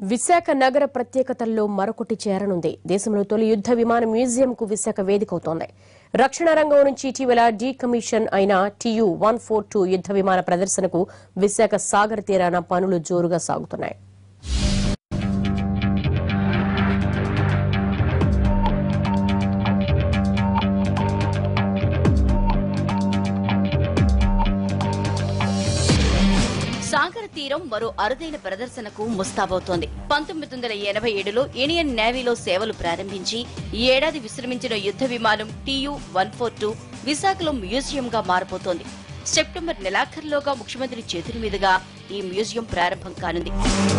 విశాఖ నగర ప్రత్యేకతల్లో మరొకటి చేరనుంది దేశంలో తొలి యుద్ద విమాన మ్యూజియంకు విశాఖ వేదికవుతోంది రక్షణ రంగం నుంచి ఇటీవల డీకమిషన్ అయిన టియు వన్ ఫోర్ టూ యుద్ద విమాన ప్రదర్శనకు విశాఖ సాగర్ తీరాన పనులు జోరుగా సాగుతున్నాయి సాగర తీరం మరో అరుదైన ప్రదర్శనకు ముస్తాబవుతోంది పంతొమ్మిది వందల ఎనభై ఏడులో ఇండియన్ నేవీలో సేవలు ప్రారంభించి ఈ ఏడాది విశ్రమించిన యుద్ధ విమానం టీయు వన్ ఫోర్ టూ విశాఖలో మ్యూజియంగా మారబోతోంది సెప్టెంబర్ నెలాఖరులోగా ముఖ్యమంత్రి చేతుల మీదుగా ఈ మ్యూజియం ప్రారంభం కానుంది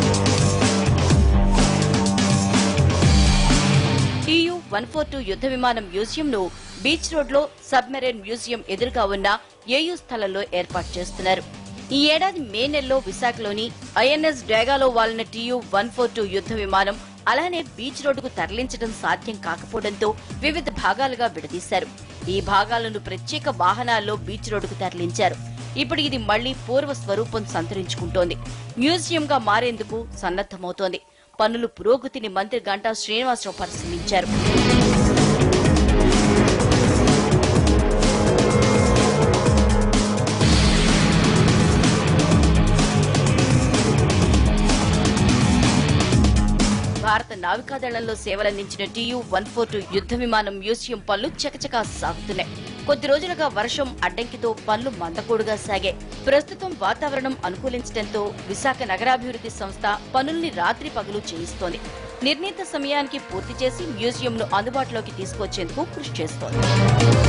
టీయు వన్ ఫోర్ టూ యుద్ధ విమానం మ్యూజియం ను బీచ్ రోడ్ లో సబ్మెరైన్ మ్యూజియం ఎదురుగా ఉన్న ఏయూ స్థలంలో ఏర్పాటు చేస్తున్నారు ఈ ఏడాది మే నెలలో విశాఖలోని ఐఎన్ఎస్ డ్రాగాలో వాలిన టీయు వన్ ఫోర్ టూ యుద్ధ విమానం అలానే బీచ్ రోడ్డుకు తరలించడం సాధ్యం కాకపోవడంతో వివిధ భాగాలుగా విడదీశారు ఈ భాగాలను ప్రత్యేక వాహనాల్లో బీచ్ రోడ్డుకు తరలించారు ఇప్పుడు ఇది మళ్లీ పూర్వ స్వరూపం సంతరించుకుంటోంది మ్యూజియంగా మారేందుకు సన్నద్దమవుతోంది పనులు పురోగతిని మంత్రి గంటా శ్రీనివాసరావు పరిశీలించారు భారత నావికాదళంలో సేవలందించిన టీయు వన్ ఫోర్ టూ యుద్ధ విమానం మ్యూజియం పనులు చకచకా సాగుతున్నాయి కొద్ది రోజులుగా వర్షం అడ్డంకితో పనులు మందకోడుగా సాగాయి ప్రస్తుతం వాతావరణం అనుకూలించడంతో విశాఖ నగరాభివృద్ధి సంస్థ పనుల్ని రాత్రి పగలు చేయిస్తోంది నిర్ణీత సమయానికి పూర్తి చేసి మ్యూజియంను అందుబాటులోకి తీసుకొచ్చేందుకు కృషి చేస్తోంది